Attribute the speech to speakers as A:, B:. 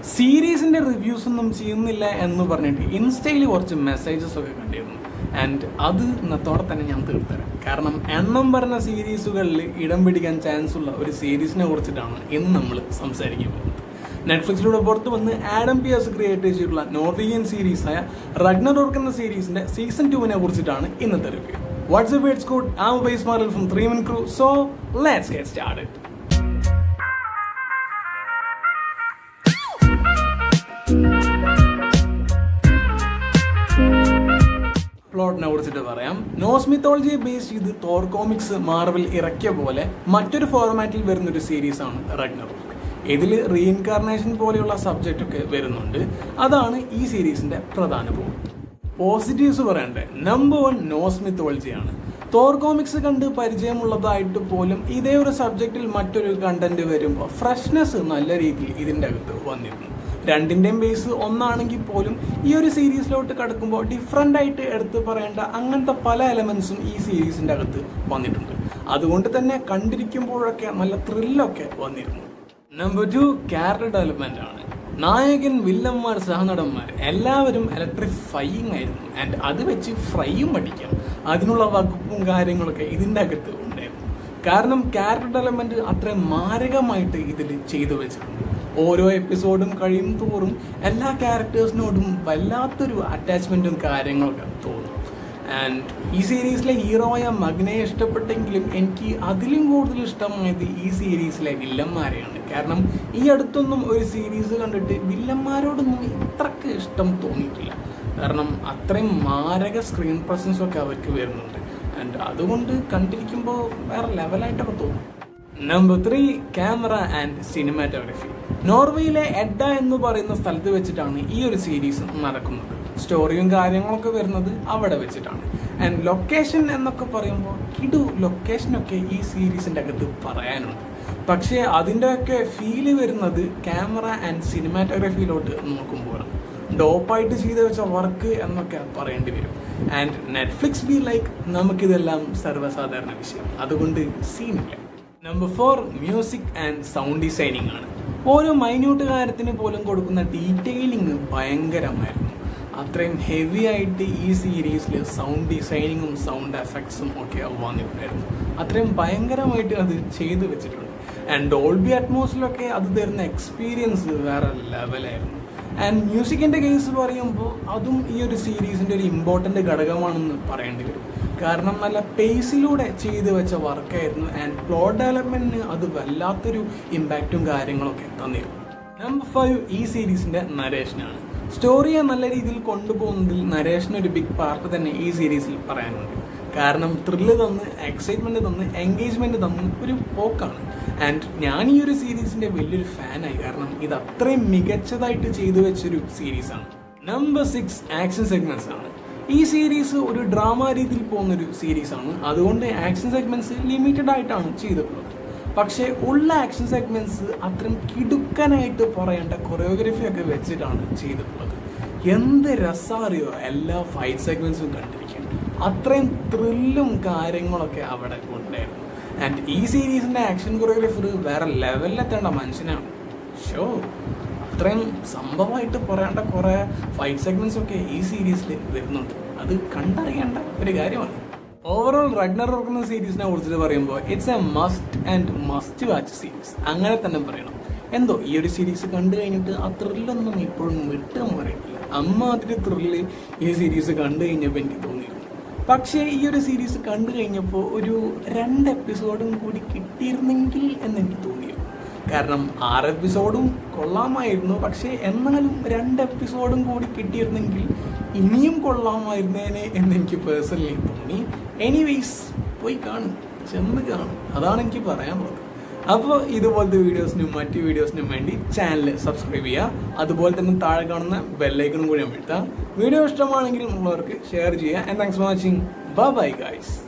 A: സീരീസിന്റെ റിവ്യൂസ് ഒന്നും ചെയ്യുന്നില്ല എന്ന് പറഞ്ഞിട്ട് ഇൻസ്റ്റയിൽ കുറച്ച് മെസ്സേജസ് ഒക്കെ കണ്ടിരുന്നു ആൻഡ് അത് ഇന്നത്തോടെ തന്നെ ഞാൻ തീർത്തരാം കാരണം എണ്ണം പറഞ്ഞ സീരീസുകളിൽ ഇടം പിടിക്കാൻ ചാൻസ് ഉള്ള ഒരു സീരീസിനെ കുറിച്ചിട്ടാണ് ഇന്ന് നമ്മൾ സംസാരിക്കാൻ പോകുന്നത് നെറ്റ്ഫ്ലിക്സിലൂടെ പുറത്തു വന്ന് ആഡം പിയേഴ്സ് ക്രിയേറ്റ് ചെയ്തിട്ടുള്ള നോർവീജിയൻ സീരീസായ റഗ്നർ എന്ന സീരീസിന്റെ സീസൺ ടുവിനെ കുറിച്ചിട്ടാണ് ഇന്നത്തെ റിവ്യൂ വാട്സ്ആപ്പ് വേർഡ്സ് കോഡ് ആം ബൈസ് മാറൽ from three man crew so let's get started പ്ലോട്ടിനെ കുറിച്ചിട്ട് പറയാം നോസ് മിത്തോളജിയെ ബേസ് ചെയ്ത് തോർ കോമിക്സ് മാർവൽ ഇറക്കിയ പോലെ മറ്റൊരു ഫോർമാറ്റിൽ വരുന്ന ഒരു സീരീസ് ആണ് റഗ്നർ ഇതിൽ റീഇൻകാർണേഷൻ പോലെയുള്ള സബ്ജക്റ്റ് ഒക്കെ വരുന്നുണ്ട് അതാണ് ഈ സീരീസിന്റെ പ്രധാന പോയിന്റ് പോസിറ്റീവ്സ് പറയണ്ടേ നമ്പർ വൺ നോസ് മിത്തോളജിയാണ് തോർ കോമിക്സ് കണ്ട് പരിചയമുള്ളതായിട്ട് പോലും ഇതേ ഒരു സബ്ജക്റ്റിൽ മറ്റൊരു കണ്ടന്റ് വരുമ്പോൾ ഫ്രഷ്നെസ് നല്ല രീതിയിൽ ഇതിൻ്റെ അകത്ത് വന്നിരുന്നു രണ്ടിൻ്റെയും ബേസ് ഒന്നാണെങ്കിൽ പോലും ഈ ഒരു സീരീസിലോട്ട് കടക്കുമ്പോൾ ഡിഫറെൻ്റ് ആയിട്ട് എടുത്ത് പറയേണ്ട അങ്ങനത്തെ പല എലമെന്റ്സും ഈ സീരീസിൻ്റെ അകത്ത് വന്നിട്ടുണ്ട് അതുകൊണ്ട് തന്നെ കണ്ടിരിക്കുമ്പോഴൊക്കെ നല്ല ത്രില്ലൊക്കെ വന്നിരുന്നു നമ്പർ ടു ക്യാരക്ടർ ഡെവലപ്മെന്റ് ആണ് നായകൻ വില്ലന്മാർ സഹനടന്മാർ എല്ലാവരും ഇലക്ട്രിഫൈയിങ് ആയിരുന്നു ആൻഡ് അത് വെച്ച് ഫ്രൈയും പഠിക്കാം അതിനുള്ള വകുപ്പും കാര്യങ്ങളൊക്കെ ഇതിൻ്റെ അകത്ത് ഉണ്ടായിരുന്നു കാരണം ക്യാരക്ടർ ഡെവലപ്മെന്റ് അത്രയും മാരകമായിട്ട് ഇതിൽ ചെയ്തു വെച്ചിട്ടുണ്ട് ഓരോ എപ്പിസോഡും കഴിയും തോറും എല്ലാ ക്യാരക്ടേഴ്സിനോടും വല്ലാത്തൊരു അറ്റാച്ച്മെന്റും കാര്യങ്ങളൊക്കെ തോന്നും ആൻഡ് ഈ സീരീസിലെ ഹീറോയ മകനെ ഇഷ്ടപ്പെട്ടെങ്കിലും എനിക്ക് അതിലും കൂടുതൽ ഇഷ്ടമായത് ഈ സീരീസിലെ വില്ലന്മാരെയാണ് കാരണം ഈ അടുത്തൊന്നും ഒരു സീരീസ് കണ്ടിട്ട് വില്ലന്മാരോടൊന്നും ഇത്രക്ക് ഇഷ്ടം തോന്നിയിട്ടില്ല കാരണം അത്രയും മാരക സ്ക്രീൻ പ്രസൻസ് ഒക്കെ അവർക്ക് വരുന്നുണ്ട് ആൻഡ് അതുകൊണ്ട് കണ്ടിരിക്കുമ്പോൾ വേറെ ലെവലായിട്ടൊക്കെ തോന്നും number three camera and cinematography നോർവേയിലെ എഡ എന്ന് പറയുന്ന സ്ഥലത്ത് വെച്ചിട്ടാണ് ഈ ഒരു സീരീസ് നടക്കുന്നത് സ്റ്റോറിയും കാര്യങ്ങളൊക്കെ വരുന്നത് അവിടെ വെച്ചിട്ടാണ് ആൻഡ് ലൊക്കേഷൻ എന്നൊക്കെ പറയുമ്പോൾ കിടു ലൊക്കേഷനൊക്കെ ഈ സീരീസിൻ്റെ അകത്ത് പറയാനുണ്ട് പക്ഷേ അതിൻ്റെയൊക്കെ ഫീല് വരുന്നത് ക്യാമറ ആൻഡ് സിനിമാറ്റോഗ്രഫിയിലോട്ട് നോക്കുമ്പോഴാണ് ഡോപ്പായിട്ട് ചെയ്തു വെച്ച വർക്ക് എന്നൊക്കെ പറയേണ്ടി വരും ആൻഡ് നെറ്റ്ഫ്ലിക്സ് ബി ലൈക്ക് നമുക്കിതെല്ലാം സർവ്വസാധാരണ വിഷയം അതുകൊണ്ട് സീനില്ല number four music and sound designing ആണ് ഓരോ മൈന്യൂട്ട് കാര്യത്തിന് പോലും കൊടുക്കുന്ന ഡീറ്റെയിലിംഗ് ഭയങ്കരമായിരുന്നു അത്രയും ഹെവി ആയിട്ട് ഈ സീരീസിൽ സൗണ്ട് ഡിസൈനിങ്ങും സൗണ്ട് എഫക്ട്സും ഒക്കെ വന്നിട്ടുണ്ടായിരുന്നു അത്രയും ഭയങ്കരമായിട്ട് അത് ചെയ്തു വെച്ചിട്ടുണ്ട് ആൻഡ് ഡോൾബി അറ്റ്മോസിലൊക്കെ അത് തരുന്ന എക്സ്പീരിയൻസ് വേറെ ലെവലായിരുന്നു ആൻഡ് മ്യൂസിക്കിന്റെ കേസ് പറയുമ്പോൾ അതും ഈ ഒരു സീരീസിന്റെ ഒരു ഇമ്പോർട്ടന്റ് ഘടകമാണെന്ന് പറയേണ്ടി വരും കാരണം നല്ല പേസിലൂടെ ചെയ്തു വെച്ച വർക്കായിരുന്നു ആൻഡ് പ്ലോട്ട് ഡെവലപ്മെന്റിന് അത് വല്ലാത്തൊരു ഇമ്പാക്റ്റും കാര്യങ്ങളൊക്കെ തന്നിരുന്നു നമ്പർ ഫൈവ് ഈ സീരീസിന്റെ നരേഷനാണ് സ്റ്റോറിയെ നല്ല രീതിയിൽ കൊണ്ടുപോകുന്നതിൽ നരേഷന് ഒരു ബിഗ് പാർട്ട് തന്നെ ഈ സീരീസിൽ പറയാനുണ്ട് കാരണം ത്രില്ല് തന്ന് എക്സൈറ്റ്മെന്റ് തന്ന് എൻഗേജ്മെന്റ് തന്ന് ഒരു പോക്കാണ് ആൻഡ് ഞാൻ ഈ ഒരു സീരീസിന്റെ വലിയൊരു ഫാനായി കാരണം ഇത് അത്രയും മികച്ചതായിട്ട് ചെയ്തു വെച്ചൊരു സീരീസാണ് നമ്പർ സിക്സ് ആക്ഷൻ സെഗ്മെന്റ്സ് ആണ് ഈ സീരീസ് ഒരു ഡ്രാമ രീതിയിൽ പോകുന്ന ഒരു സീരീസാണ് അതുകൊണ്ട് ആക്ഷൻ സെഗ്മെന്റ്സ് ലിമിറ്റഡ് ആയിട്ടാണ് ചെയ്തിട്ടുള്ളത് പക്ഷേ ഉള്ള ആക്ഷൻ സെഗ്മെന്റ്സ് അത്രയും കിടുക്കനായിട്ട് പറയേണ്ട കൊറിയോഗ്രഫി ഒക്കെ വെച്ചിട്ടാണ് ചെയ്തിട്ടുള്ളത് എന്ത് രസമറിയോ എല്ലാ ഫൈറ്റ് സെഗ്മെന്റ്സും കണ്ടിരിക്കാൻ അത്രയും ത്രില്ലും കാര്യങ്ങളൊക്കെ അവിടെ ഉണ്ടായിരുന്നു ആൻഡ് ഈ സീരീസിന്റെ ആക്ഷൻ കൊറിയോഗ്രഫർ വേറെ ലെവലിലെത്തേണ്ട മനുഷ്യനാണ് ഷോ അത്രയും സംഭവമായിട്ട് പറയേണ്ട കുറെ ഫൈറ്റ് സെഗ്മെന്റ്സ് ഒക്കെ ഈ സീരീസിൽ വരുന്നുണ്ട് അത് കണ്ടറിയേണ്ട ഒരു കാര്യമാണ് ഓവറോൾ റഗ്നർ ഓർക്കുന്ന സീരീസിനെ കുറിച്ചിട്ട് പറയുമ്പോൾ it's a must and must watch series അങ്ങനെ തന്നെ പറയണം എന്തോ ഈ ഒരു സീരീസ് കണ്ടു കഴിഞ്ഞിട്ട് ആ ത്രില്ലൊന്നും ഇപ്പോഴും വിട്ടു മാറിയിട്ടില്ല അമ്മ അതിന്റെ ത്രില്ല് ഈ സീരീസ് കണ്ടു കഴിഞ്ഞപ്പോൾ എനിക്ക് തോന്നിയിരുന്നു പക്ഷേ ഈ ഒരു സീരീസ് കണ്ടു കഴിഞ്ഞപ്പോൾ ഒരു രണ്ട് എപ്പിസോഡും കൂടി കിട്ടിയിരുന്നെങ്കിൽ എന്ന് എനിക്ക് തോന്നിയിരുന്നു കാരണം ആറ് എപ്പിസോഡും കൊള്ളാമായിരുന്നു പക്ഷേ എന്നാലും രണ്ട് എപ്പിസോഡും കൂടി കിട്ടിയിരുന്നെങ്കിൽ ഇനിയും കൊള്ളാമായിരുന്നേനെ എന്ന് എനിക്ക് പേഴ്സണലി തോന്നി എനിവേയ്സ് പോയി കാണും ചെന്ന് കാണും അതാണ് എനിക്ക് പറയാനുള്ളത് അപ്പോൾ ഇതുപോലത്തെ വീഡിയോസിനും മറ്റു വീഡിയോസിനും വേണ്ടി ചാനൽ സബ്സ്ക്രൈബ് ചെയ്യുക അതുപോലെ തന്നെ താഴെ കാണുന്ന ബെല്ലൈക്കണും കൂടി അമഴ്ത്താം വീഡിയോ ഇഷ്ടമാണെങ്കിൽ ഉള്ളവർക്ക് ഷെയർ ചെയ്യുക and thanks for watching bye guys